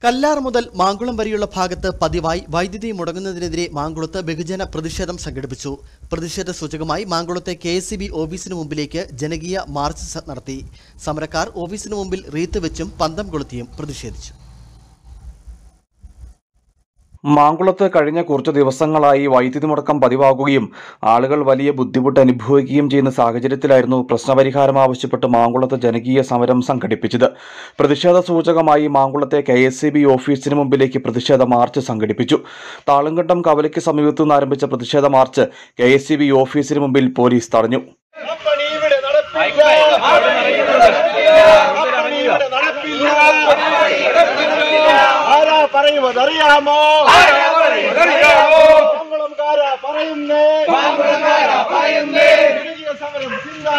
കല്ലാർ മുതൽ മാങ്കുളം വരെയുള്ള ഭാഗത്ത് പതിവായി വൈദ്യുതി മുടങ്ങുന്നതിനെതിരെ മാങ്കുളത്ത് ബഹുജന പ്രതിഷേധം സംഘടിപ്പിച്ചു പ്രതിഷേധ സൂചകമായി മാങ്കുളത്തെ കെ എസ് മുമ്പിലേക്ക് മുമ്പിലേക്ക് ജനകീയ മാർച്ച് സ- നടത്തി സമരക്കാർ ഓഫീസിന് മുമ്പിൽ റീത്ത് വെച്ചും പന്തം കൊളുത്തിയും പ്രതിഷേധിച്ചു മാങ്കുളത്ത് കഴിഞ്ഞ കുറച്ചു ദിവസങ്ങളായി വൈദ്യുതി മുടക്കം പതിവാകുകയും ആളുകൾ വലിയ ബുദ്ധിമുട്ട് അനുഭവിക്കുകയും ചെയ്യുന്ന സാഹചര്യത്തിലായിരുന്നു പ്രശ്നപരിഹാരം ആവശ്യപ്പെട്ട് മാങ്കുളത്ത് ജനകീയ സമരം സംഘടിപ്പിച്ചത് പ്രതിഷേധ സൂചകമായി മാങ്കുളത്തെ കെ എസ് ഓഫീസിന് മുമ്പിലേക്ക് പ്രതിഷേധ മാർച്ച് സംഘടിപ്പിച്ചു താളുംകണ്ടം കവലയ്ക്ക് സമീപത്തു നിന്ന് ആരംഭിച്ച പ്രതിഷേധ മാർച്ച് കെ എസ് ഓഫീസിന് മുമ്പിൽ പോലീസ് തടഞ്ഞു കമ്പനി ഇവിടെ നടപ്പില്ല കമ്പനി ഇവിടെ നടപ്പില്ല ആരാ പറയുന്നത് അറിയാമോ മംഗളംകാരാ പറയുന്നേ ജനകീയ സമരം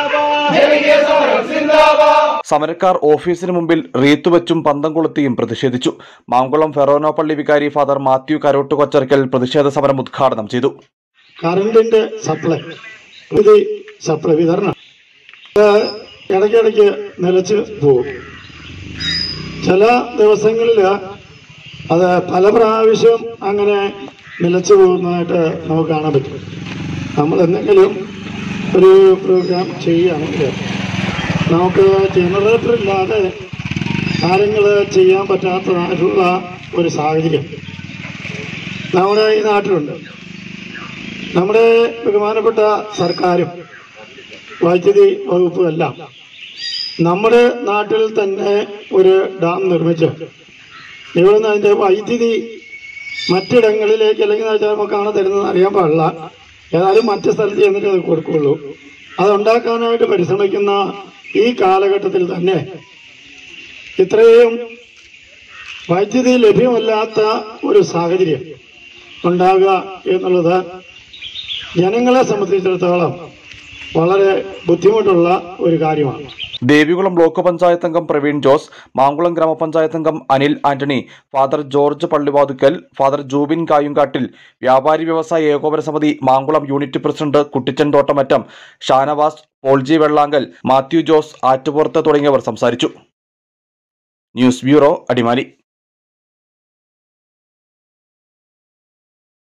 സിന്ദാബാദ് സമരക്കാർ ഓഫീസിന് മുമ്പിൽ റീത്തുവെച്ചും പന്തം കൊളുത്തിയും പ്രതിഷേധിച്ചു മാങ്കുളം ഫെറോനോ പള്ളി വികാരി ഫാദർ മാത്യു കരോട്ട് കൊച്ചർക്കൽ പ്രതിഷേധ സമരം ഉദ്ഘാടനം ചെയ്തു കറണ്ടിന്റെ സപ്ലൈ ഇത് സപ്ലൈ വിതരണം ഇത് ഇടയ്ക്കിടയ്ക്ക് നിലച്ച് പോകും ചില ദിവസങ്ങളിൽ അത് പല പ്രാവശ്യം അങ്ങനെ നിലച്ചു പോകുന്നതായിട്ട് നമുക്ക് കാണാൻ പറ്റും നമ്മൾ എന്തെങ്കിലും ഒരു പ്രോഗ്രാം ചെയ്യുകയാണെങ്കിൽ നമുക്ക് ജനറേറ്റർ ഇല്ലാതെ കാര്യങ്ങൾ ചെയ്യാൻ പറ്റാത്തതായിട്ടുള്ള ഒരു സാഹചര്യം നമ്മുടെ ഈ നാട്ടിലുണ്ട് നമ്മുടെ ബഹുമാനപ്പെട്ട സർക്കാരും വൈദ്യുതി വകുപ്പും എല്ലാം നമ്മുടെ നാട്ടിൽ തന്നെ ഒരു ഡാം നിർമ്മിച്ച് ഇവിടെ നിന്ന് അതിൻ്റെ വൈദ്യുതി മറ്റിടങ്ങളിലേക്ക് അല്ലെങ്കിൽ എന്ന് വെച്ചാൽ നമുക്കാണ് തരുന്നത് അറിയാൻ പാടില്ല ഏതായാലും മറ്റു സ്ഥലത്ത് ചെന്നിട്ട് അത് കൊടുക്കുകയുള്ളൂ അതുണ്ടാക്കാനായിട്ട് പരിശ്രമിക്കുന്ന ഈ കാലഘട്ടത്തിൽ തന്നെ ഇത്രയും വൈദ്യുതി ലഭ്യമല്ലാത്ത ഒരു സാഹചര്യം ഉണ്ടാകുക എന്നുള്ളത് ജനങ്ങളെ സംബന്ധിച്ചിടത്തോളം വളരെ ബുദ്ധിമുട്ടുള്ള ഒരു കാര്യമാണ് ദേവികുളം ബ്ലോക്ക് പഞ്ചായത്ത് അംഗം പ്രവീൺ ജോസ് മാങ്കുളം ഗ്രാമപഞ്ചായത്ത് അംഗം അനിൽ ആന്റണി ഫാദർ ജോർജ് പള്ളിവാതുക്കൽ ഫാദർ ജൂബിൻ കായുങ്കാട്ടിൽ വ്യാപാരി വ്യവസായ ഏകോപന സമിതി മാങ്കുളം യൂണിറ്റ് പ്രസിഡന്റ് കുട്ടിച്ചൻ തോട്ടമറ്റം ഷാനവാസ് പോൾജി വെള്ളാങ്കൽ മാത്യു ജോസ് ആറ്റുപുറത്ത് തുടങ്ങിയവർ സംസാരിച്ചു ന്യൂസ് ബ്യൂറോ അടിമാലി